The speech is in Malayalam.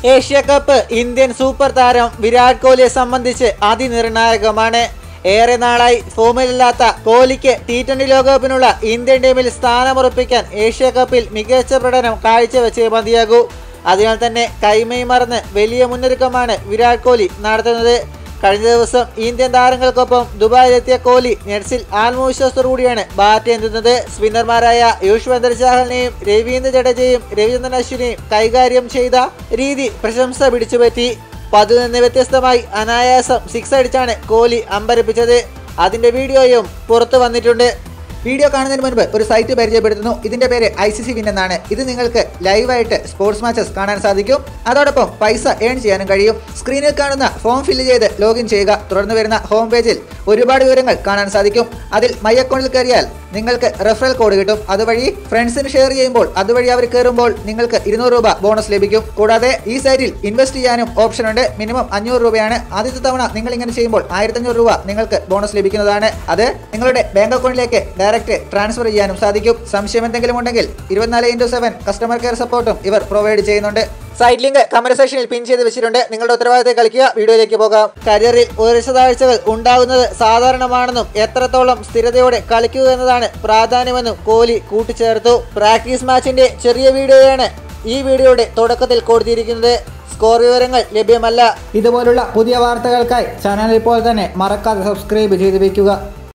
ഏഷ്യ കപ്പ് ഇന്ത്യൻ സൂപ്പർ താരം വിരാട് കോഹ്ലിയെ സംബന്ധിച്ച് അതിനിർണായകമാണ് ഏറെ നാളായി ഫോമിലില്ലാത്ത കോഹ്ലിക്ക് ടി ട്വന്റി ലോകകപ്പിനുള്ള ഇന്ത്യൻ ടീമിൽ സ്ഥാനമുറപ്പിക്കാൻ ഏഷ്യ കപ്പിൽ മികച്ച പ്രകടനം കാഴ്ചവെച്ചേ മതിയാകൂ അതിനാൽ തന്നെ കൈമൈ മറന്ന് വലിയ മുന്നൊരുക്കമാണ് വിരാട് കോഹ്ലി നടത്തുന്നത് കഴിഞ്ഞ ദിവസം ഇന്ത്യൻ താരങ്ങൾക്കൊപ്പം ദുബായിലെത്തിയ കോഹ്ലി നെറ്റ്സിൽ ആത്മവിശ്വാസത്തോടുകൂടിയാണ് ബാറ്റ് എന്തുന്നത് സ്പിന്നർമാരായ യുഷ്വേന്ദ്ര ചാഹലിനെയും രവീന്ദ്ര ജഡേജയും രവിചന്ദ്രൻ അശ്വിനെയും കൈകാര്യം ചെയ്ത രീതി പ്രശംസ പിടിച്ചുപറ്റി പതിൽ നിന്ന് വ്യത്യസ്തമായി അനായാസം സിക്സ് അടിച്ചാണ് കോഹ്ലി അമ്പരപ്പിച്ചത് അതിന്റെ വീഡിയോയും പുറത്തു വന്നിട്ടുണ്ട് വീഡിയോ കാണുന്നതിന് മുൻപ് ഒരു സൈറ്റ് പരിചയപ്പെടുത്തുന്നു ഇതിന്റെ പേര് ഐ സി സി വിൻ എന്നാണ് ഇത് നിങ്ങൾക്ക് ലൈവായിട്ട് സ്പോർട്സ് മാച്ചസ് കാണാൻ സാധിക്കും അതോടൊപ്പം പൈസ ഏൺ ചെയ്യാനും കഴിയും സ്ക്രീനിൽ കാണുന്ന ഫോം ഫില്ല് ചെയ്ത് ലോഗിൻ ചെയ്യുക തുടർന്ന് വരുന്ന ഹോം പേജിൽ ഒരുപാട് വിവരങ്ങൾ കാണാൻ സാധിക്കും അതിൽ മൈ അക്കൗണ്ടിൽ കയറിയാൽ നിങ്ങൾക്ക് റെഫറൽ കോഡ് കിട്ടും അതുവഴി ഫ്രണ്ട്സിന് ഷെയർ ചെയ്യുമ്പോൾ അതുവഴി അവർ കയറുമ്പോൾ നിങ്ങൾക്ക് ഇരുന്നൂറ് രൂപ ബോണസ് ലഭിക്കും കൂടാതെ ഈ സൈറ്റിൽ ഇൻവെസ്റ്റ് ചെയ്യാനും ഓപ്ഷൻ ഉണ്ട് മിനിമം അഞ്ഞൂറ് രൂപയാണ് ആദ്യത്തെ തവണ നിങ്ങൾ ഇങ്ങനെ ചെയ്യുമ്പോൾ ആയിരത്തഞ്ഞൂറ് രൂപ നിങ്ങൾക്ക് ബോണസ് ലഭിക്കുന്നതാണ് അത് നിങ്ങളുടെ ബാങ്ക് അക്കൗണ്ടിലേക്ക് ഡയറക്റ്റ് ട്രാൻസ്ഫർ ചെയ്യാനും സാധിക്കും സംശയം എന്തെങ്കിലും ഉണ്ടെങ്കിൽ ഇരുപത്തിനാല് ഇൻറ്റു സെവൻ കസ്റ്റമർ കെയർ സപ്പോർട്ടും ഇവർ പ്രൊവൈഡ് ചെയ്യുന്നുണ്ട് സൈറ്റ് ലിങ്ക് കമന്റ് സെക്ഷനിൽ പിൻ ചെയ്ത് വെച്ചിട്ടുണ്ട് നിങ്ങളുടെ ഉത്തരവാദിത്തം കളിക്കുക വീഡിയോയിലേക്ക് പോകാം കരിയറിൽ ഉയർച്ച താഴ്ചകൾ ഉണ്ടാകുന്നത് സാധാരണമാണെന്നും എത്രത്തോളം സ്ഥിരതയോടെ കളിക്കുക എന്നതാണ് പ്രാധാന്യമെന്നും കോഹ്ലി കൂട്ടിച്ചേർത്തു പ്രാക്ടീസ് മാച്ചിന്റെ ചെറിയ വീഡിയോയാണ് ഈ വീഡിയോയുടെ തുടക്കത്തിൽ കൊടുത്തിരിക്കുന്നത് സ്കോർ വിവരങ്ങൾ ലഭ്യമല്ല ഇതുപോലുള്ള പുതിയ വാർത്തകൾക്കായി ചാനൽ ഇപ്പോൾ തന്നെ മറക്കാതെ സബ്സ്ക്രൈബ് ചെയ്ത് വയ്ക്കുക